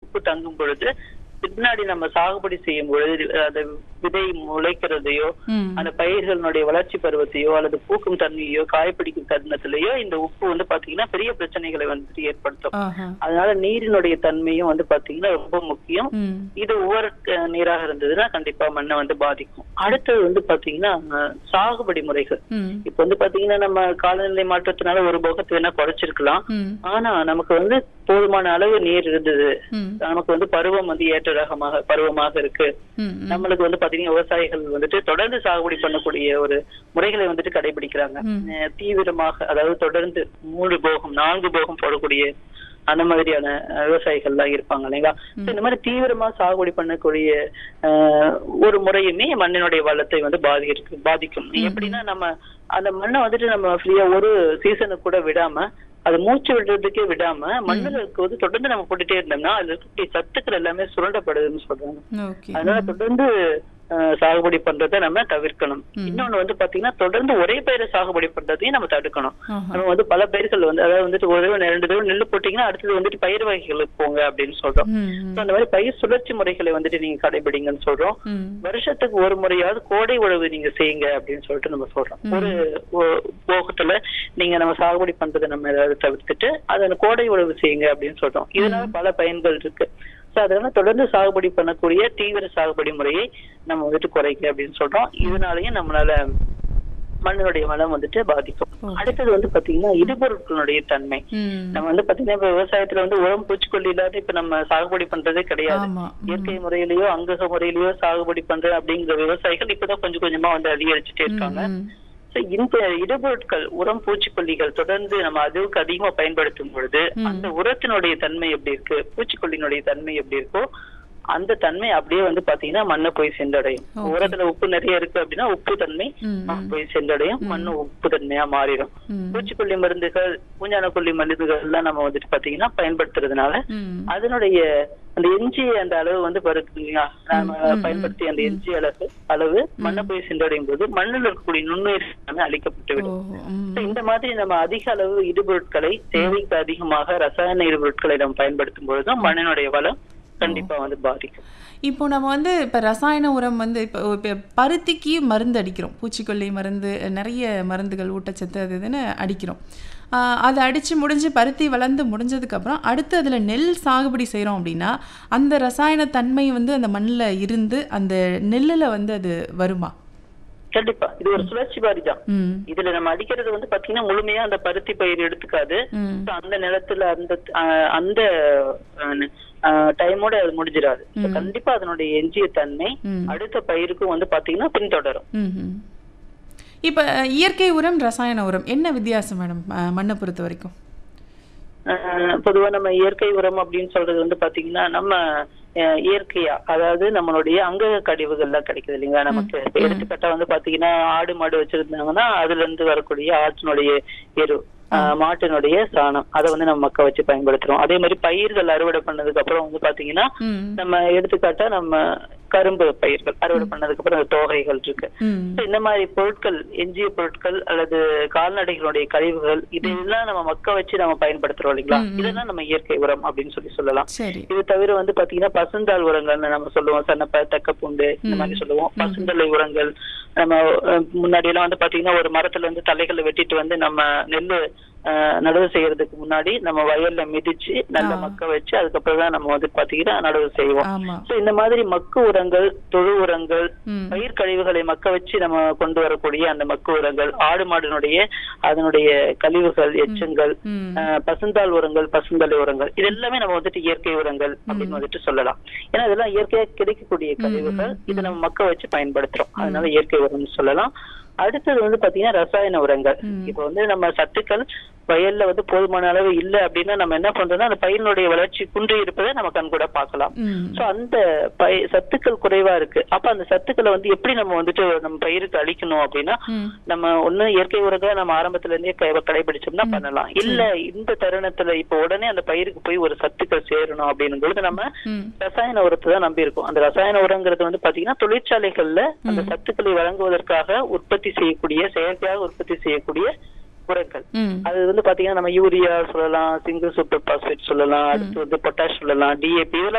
உப்பு தங்கும் பொழுது பின்னாடி நம்ம சாகுபடி செய்யும் பொழுது அந்த விதை முளைக்கிறதையோ ம். அந்த பயிர்களுடைய வளர்ச்சி பருவத்தையோ அல்லது பூக்கும் தன்மையோ காய்பிடிக்கும் தருணத்திலேயோ இந்த உப்பு வந்து பாத்தீங்கன்னா பெரிய பிரச்சனைகளை வந்துட்டு ஏற்படுத்தும் ஆஹா. அதனால நீரினுடைய தன்மையும் வந்து பாத்தீங்கன்னா ரொம்ப முக்கியம் ம். இது உவர் அஹ், நீராக இருந்ததுன்னா கண்டிப்பா மண்ணை வந்து பாதிக்கும் அடுத்தது வந்து பாத்தீங்கன்னா அஹ், சாகுபடி முறைகள் ம். இப்ப வந்து பாத்தீங்கன்னா நம்ம காலநிலை மாற்றத்தினால ஒரு போகத்தை வேணா குறைச்சிருக்கலாம் ம். ஆனா நமக்கு வந்து போதுமான அளவு நீர் இருந்தது ம். நமக்கு வந்து பருவம் வந்து ஏற்ற ரகமாக பருவமாக இருக்கு ம். ம். நம்மளுக்கு வந்து பாத்தீங்கன்னா விவசாயிகள் வந்துட்டு தொடர்ந்து சாகுபடி பண்ணக்கூடிய ஒரு முறைகளை வந்துட்டு கடைபிடிக்கிறாங்க ம். அஹ் தீவிரமாக அதாவது தொடர்ந்து மூன்று போகம் நான்கு போகம் போடக்கூடிய அந்த மாதிரியான அஹ், விவசாயிகள் எல்லாம் இருப்பாங்க இல்லைங்களா So, இந்த மாதிரி தீவிரமா சாகுபடி பண்ணக்கூடிய அஹ், ஒரு முறையுமே மண்ணினுடைய வளத்தை வந்து பாதிக்கு பாதிக்கும் எப்படின்னா நம்ம அந்த மண்ணை வந்துட்டு நம்ம ஃப்ரீயா ஒரு சீசனுக்கு கூட விடாம அது மூச்சு விடுறதுக்கே விடாம மண்ணுல வந்து தொடர்ந்து நம்ம போட்டுட்டே இருந்தோம்னா அதுல இருக்கக்கூடிய சத்துக்கள் எல்லாமே சுரண்டப்படுதுன்னு சொல்றாங்க ஓகே அதனால தொடர்ந்து அஹ், சாகுபடி பண்றதை நம்ம தவிர்க்கணும் இன்னொன்னு வந்து பாத்தீங்கன்னா தொடர்ந்து ஒரே பயிரை சாகுபடி பண்றதையும் நம்ம தடுக்கணும் ஆஹா. நம்ம வந்து பல பயிர்கள் வந்து அதாவது வந்துட்டு ஒரு தடவை ரெண்டு தடவை நெல்லு போட்டீங்கன்னா அடுத்தது வந்துட்டு பயிர் வகைகளுக்கு போங்க அப்படின்னு சொல்றோம் ம். So, அந்த மாதிரி பயிர் சுழற்சி முறைகளை வந்துட்டு நீங்க கடைபிடிங்கன்னு சொல்றோம் ம். வருஷத்துக்கு ஒரு முறையாவது கோடை உழவு நீங்க செய்யுங்க அப்படின்னு சொல்லிட்டு நம்ம சொல்றோம் ஒரு ஒ- போகத்துல நீங்க நம்ம சாகுபடி பண்றதை நம்ம ஏதாவது தவிர்த்துட்டு அதை கோடை உழவு செய்யுங்க அப்படின்னு சொல்றோம் இதனால பல பயன்கள் இருக்கு சோ அதனால தொடர்ந்து சாகுபடி பண்ணக்கூடிய தீவிர சாகுபடி முறையை நம்ம வந்துட்டு குறைக்க அப்படின்னு சொல்றோம் இதனாலயும் நம்மளால மண்ணினுடைய வளம் வந்துட்டு பாதிக்கும் Okay. அடுத்தது வந்து பாத்தீங்கன்னா இடுபொருட்களுடைய தன்மை ம். நம்ம வந்து பாத்தீங்கன்னா இப்ப விவசாயத்துல வந்து உரம் பூச்சிக்கொல்லி இல்லாத இப்ப நம்ம சாகுபடி பண்றதே கிடையாது ஆமா இயற்கை முறையிலயோ அங்கக முறையிலயோ சாகுபடி பண்ற அப்படிங்கிற விவசாயிகள் இப்பதான் கொஞ்சம் கொஞ்சமா வந்து அதிகரிச்சுட்டே இருக்காங்க ம். So, இந்த இடுபொருட்கள் உரம் பூச்சிக்கொல்லிகள் தொடர்ந்து நம்ம அதுக்கு அதிகமா பயன்படுத்தும் பொழுது அந்த உரத்தினுடைய தன்மை எப்படி இருக்கு பூச்சிக்கொல்லியினுடைய தன்மை எப்படி இருக்கோ அந்த தன்மை அப்படியே வந்து பாத்தீங்கன்னா மண்ணை போய் சென்றடையும் உரத்துல உப்பு நிறைய இருக்கு அப்படின்னா உப்பு தன்மை ம். மண் போய் சென்றடையும் மண்ணு உப்பு தன்மையா மாறிடும் ம். பூச்சிக்கொல்லி மருந்துகள் பூஞ்சான கொல்லி மருந்துகள் எல்லாம் நம்ம வந்துட்டு பாத்தீங்கன்னா பயன்படுத்துறதுனால ம். அதனுடைய அந்த எஞ்சிய அந்த அளவு வந்து பருக்கு இல்லையா நாம பயன்படுத்திய அந்த எஞ்சிய அளவு அளவு மண்ணை போய் சென்றடையும் போது மண்ணில் இருக்கக்கூடிய நுண்ணுயிர் எல்லாமே அழிக்கப்பட்டு விடும் ஓ. ம். So, இந்த மாதிரி நம்ம அதிக அளவு இடுபொருட்களை தேவைக்கு அதிகமாக ரசாயன இடுபொருட்களை நம்ம பயன்படுத்தும் பொழுதும் மண்ணினுடைய வளம் கண்டிப்பா வந்து பாதிக்கும் இப்போ நம்ம வந்து இப்போ ரசாயன உரம் வந்து இப்போ இப்போ பருத்திக்கு மருந்து அடிக்கிறோம் பூச்சிக்கொல்லி மருந்து நிறைய மருந்துகள் ஊட்டச்சத்து அது இதுன்னு அடிக்கிறோம் ஆஹ் அதை அடித்து முடிஞ்சு பருத்தி வளர்ந்து முடிஞ்சதுக்கப்புறம் அடுத்து அதில் நெல் சாகுபடி செய்கிறோம் அப்படின்னா அந்த ரசாயன தன்மை வந்து அந்த மண்ணில் இருந்து அந்த நெல்லில் வந்து அது வருமா கண்டிப்பா இது ஒரு சுழற்சி பாதி தான் ம் இதுல நம்ம அடிக்கிறது வந்து பாத்தீங்கன்னா முழுமையா அந்த பருத்தி பயிர் எடுத்துக்காது ம் So, அந்த நிலத்துல அந்த அஹ், அந்த டைமோட அது முடிஞ்சிடாது So, கண்டிப்பா அதனுடைய எஞ்சிய தன்மை ம். அடுத்த பயிருக்கும் வந்து பாத்தீங்கன்னா பின்தொடரும் ம் இப்போ இயற்கை உரம் ரசாயன உரம் என்ன வித்தியாசம் மேடம் அஹ் மண்ணை பொறுத்த வரைக்கும் அஹ், பொதுவா நம்ம இயற்கை உரம் அப்படின்னு சொல்றது வந்து பாத்தீங்கன்னா நம்ம அஹ், இயற்கையா அதாவது நம்மளுடைய அங்க கழிவுகள்லாம் கிடைக்குது இல்லைங்களா நமக்கு இப்ப எடுத்துக்காட்டா வந்து பாத்தீங்கன்னா ஆடு மாடு வச்சிருந்தாங்கன்னா அதுல இருந்து வரக்கூடிய ஆற்றினுடைய எரு அஹ், மாட்டினுடைய சாணம் அதை வந்து நம்ம மக்க வச்சு பயன்படுத்துறோம் அதே மாதிரி பயிர்கள் அறுவடை பண்ணதுக்கு அப்புறம் வந்து பாத்தீங்கன்னா ம் நம்ம எடுத்துக்காட்டா நம்ம கரும்பு பயிர்கள் அறுவடை பண்ணதுக்கு அப்புறம் அந்த தோகைகள் இருக்கு ம் So, இந்த மாதிரி பொருட்கள் எஞ்சிய பொருட்கள் அல்லது கால்நடைகளுடைய கழிவுகள் இதெல்லாம் நம்ம மக்க வச்சு நம்ம பயன்படுத்துறோம் இல்லைங்களா இதெல்லாம் நம்ம இயற்கை உரம் அப்படின்னு சொல்லி சொல்லலாம் சரி இது தவிர வந்து பாத்தீங்கன்னா பசுந்தாள் உரங்கள்னு நம்ம சொல்லுவோம் சன்னப்ப தக்கப்பூண்டு இந்த மாதிரி சொல்லுவோம் பசுந்தலை உரங்கள் நம்ம அஹ், முன்னாடி எல்லாம் வந்து பாத்தீங்கன்னா ஒரு மரத்துல இருந்து தலைகளை வெட்டிட்டு வந்து நம்ம நெல்லு அஹ், நடவு செய்யறதுக்கு முன்னாடி நம்ம வயல்ல மிதிச்சு நல்ல மக்க வச்சு அதுக்கப்புறம் தான் நம்ம வந்து பாத்தீங்கன்னா நடவு செய்வோம் ஆமா So, இந்த மாதிரி மக்கு உரங்கள் தொழு உரங்கள் ம் பயிர் கழிவுகளை மக்க வச்சு நம்ம கொண்டு வரக்கூடிய அந்த மக்கு உரங்கள் ஆடு மாடினுடைய அதனுடைய கழிவுகள் எச்சங்கள் ம் அஹ், பசுந்தாள் உரங்கள் பசுந்தலை உரங்கள் இது எல்லாமே நம்ம வந்துட்டு இயற்கை உரங்கள் அப்படின்னு வந்துட்டு சொல்லலாம் ஏன்னா இதெல்லாம் இயற்கையா கிடைக்கக்கூடிய கழிவுகள் இதை நம்ம மக்க வச்சு பயன்படுத்துறோம் அதனால இயற்கை உரம்னு சொல்லலாம் அடுத்தது வந்து பாத்தீங்கன்னா ரசாயன உரங்கள் இப்போ வந்து நம்ம சத்துக்கள் வயல்ல வந்து போதுமான அளவு இல்ல அப்படின்னா நம்ம என்ன பண்றோம்னா அந்த பயிரினுடைய வளர்ச்சி குன்றி இருப்பதை நம்ம கண் கூட பார்க்கலாம் ம் சோ அந்த பய சத்துக்கள் குறைவா இருக்கு அப்ப அந்த சத்துக்களை வந்து எப்படி நம்ம வந்துட்டு நம்ம பயிருக்கு அளிக்கணும் அப்படின்னா ம் நம்ம ஒண்ணு இயற்கை உரங்களை நம்ம ஆரம்பத்துல இருந்தே க- கடைபிடிச்சோம்னா பண்ணலாம் இல்ல இந்த தருணத்துல இப்ப உடனே அந்த பயிருக்கு போய் ஒரு சத்துக்கள் சேரணும் அப்படின்னும் பொழுது நம்ம ம் ரசாயன உரத்தை தான் நம்பி இருக்கோம் அந்த ரசாயன உரங்கிறது வந்து பாத்தீங்கன்னா தொழிற்சாலைகள்ல அந்த சத்துக்களை வழங்குவதற்காக உற்பத்தி செய்யக்கூடிய செயற்கையாக உற்பத்தி செய்யக்கூடிய உரங்கள் ம் அது வந்து பாத்தீங்கன்னா நம்ம யூரியா சொல்லலாம் சிங்கிள் சூப்பர் பாஸ்பேட் சொல்லலாம் அடுத்து வந்து பொட்டாஷ் சொல்லலாம் டிஏபி இதெல்லாம்